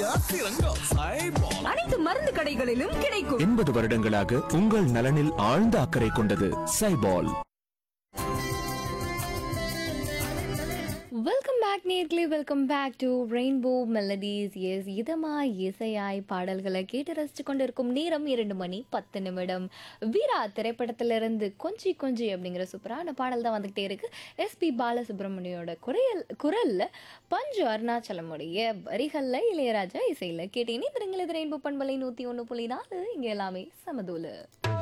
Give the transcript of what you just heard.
சிறங்கம் சைபால் அனைத்து மருந்து கடைகளிலும் கிடைக்கும் எண்பது வருடங்களாக உங்கள் நலனில் ஆழ்ந்த அக்கறை கொண்டது சைபால் வெல்கம் பேக் நேர்களே welcome back to rainbow melodies எஸ் இதமாய் இசையாய் பாடல்களை கேட்டு ரசித்து கொண்டிருக்கும் நேரம் இரண்டு மணி பத்து நிமிடம் வீரா திரைப்படத்திலிருந்து கொஞ்சி கொஞ்சி அப்படிங்கிற சூப்பரான பாடல் தான் வந்துகிட்டே இருக்கு எஸ்பி பாலசுப்ரமணியோட குரல் குரல்ல பஞ்சு அருணாச்சலமுடைய வரிகளில் இளையராஜா இசையில் கேட்டீங்கன்னா திருங்கள் இது ரெயின்போ பண்பலை நூற்றி ஒன்று புள்ளி நாலு இங்கே எல்லாமே சமதூலு